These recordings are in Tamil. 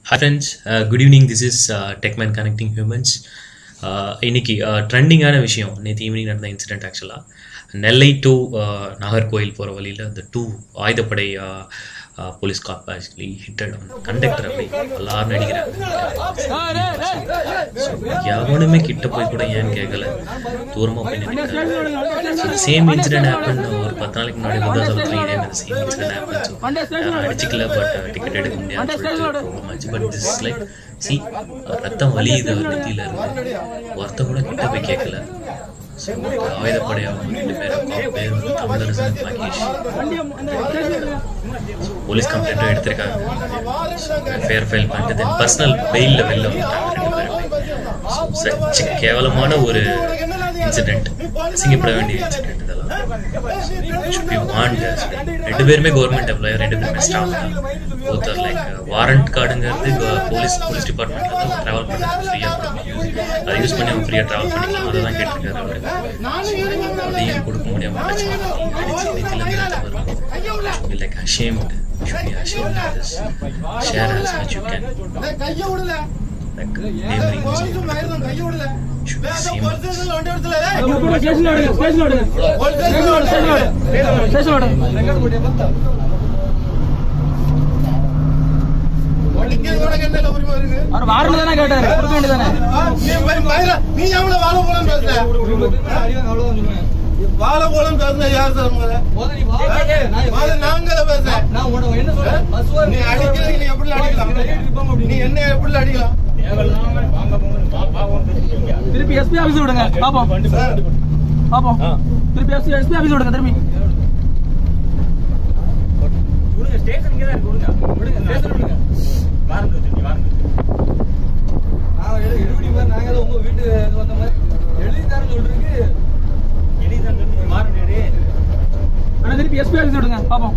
Hi friends, uh, good evening. This is uh, Techman Connecting Humans. Uh, இன்னைக்கு ட்ரெண்டிங்கான விஷயம் நேற்று ஈவினிங் நடந்த இன்சிடென்ட் ஆக்சுவலாக நெல்லை டு நாகர்கோயில் போகிற வழியில் அந்த டூ ஆயுதப்படை police cop actually hitted conductor அப்படி எல்லாரும் நடிக்கிறாங்க எவனுமே கிட்ட போய் கூட ஏன்னு கேட்கல தூரமாக போய் நினைக்கிறாங்க சேம் இன்சிடென்ட் ஹேப்பன் ஒரு பத்து நாளைக்கு முன்னாடி விருதாசலத்தில் இதே மாதிரி சேம் இன்சிடென்ட் ஹேப்பன் அடிச்சிக்கல பட் டிக்கெட் எடுக்க முடியாது ப்ராப்ளம் ஆச்சு but this is like see ரத்தம் வலியுது அவர் நெத்தியில இருந்து ஒருத்த கூட கிட்ட போய் கேட்கல ஸோ ஆயுதப்படை அவங்க ரெண்டு பேரும் பேர் வந்து தமிழரசன் மகேஷ் போலீஸ் கம்ப்ளைண்ட்டும் எடுத்திருக்காங்க ஃபேர் ஃபைல் பண்ணிட்டு தென் பர்சனல் பெயிலில் வெளில வந்துட்டாங்க ரெண்டு பேருமே ஸோ சச் கேவலமான ஒரு இன்சிடென்ட் அசிங்கப்பட வேண்டிய இன்சிடென்ட் இதெல்லாம் should be warned ரெண்டு பேருமே கவர்மெண்ட் எம்ப்ளாயர் ரெண்டு பேருமே ஸ்டாஃப் தான் ஒருத்தர் லைக் வாரண்ட் கார்டுங்கிறது போலீஸ் போலீஸ் டிபார்ட்மெண்ட்ல தான் ட்ராவல் பண்ணுறது ஃப்ரீயாக கொடுப்பாங்க அதை யூஸ் பண்ணி அவங்க ஃப்ரீயாக ட்ராவல் பண்ணிக்கலாம் அதை தான் கேட்டிருக்காரு அவரு அதையும் கொடுக்க முடியாம அடிச்சு நெத்தியில ரத்தம் வரும் be like ashamed you should be ashamed of this share as much you can like neighboring Muslim should be same அவர் வாரண்ட் தானே கேட்டாரு கொடுக்க வேண்டியதானே நீ எவ்வளவு வாழ போலம் பேசுற வாழ போலம் பேசுற யார் சார் உங்களை வாழ நாங்கள பேசுறேன் நீ அடிக்கிறது நீ எப்படி அடிக்கலாம் நீ என்ன எப்படி அடிக்கலாம் திருப்பி எஸ்பி ஆபீஸ் விடுங்க பாப்போம் பாப்போம் திருப்பி எஸ்பி எஸ்பி ஆபீஸ் விடுங்க திரும்பி அண்ணா திருப்பி எஸ்பி ஆபீஸ் விடுங்க பாப்போம்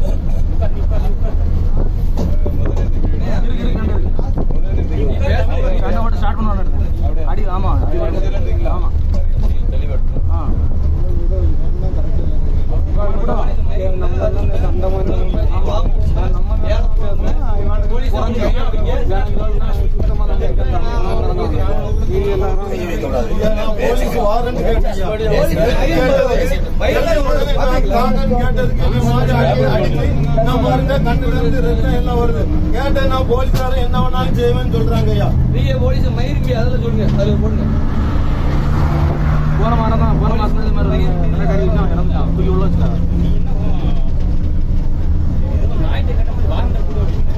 இருக்கு, இருக்கு, அண்ணா, இருக்கு. சண்டை போட்டு ஸ்டார்ட் பண்ணுவாங்க அடி ஆமா அடி வருது. ஆமா ஆ போலீஸ் வாரண்ட் கேட்டேன் நான் போலீஸ்காரன் என்ன வேணாலும் செய்வேன்னு சொல்றாங்க ஐயா போன மாதம் தான் போன மாசம் இது மாதிரி நல்ல காரியம் தான் இறந்துட்டான் தூக்கி உள்ள வச்சுட்டாங்க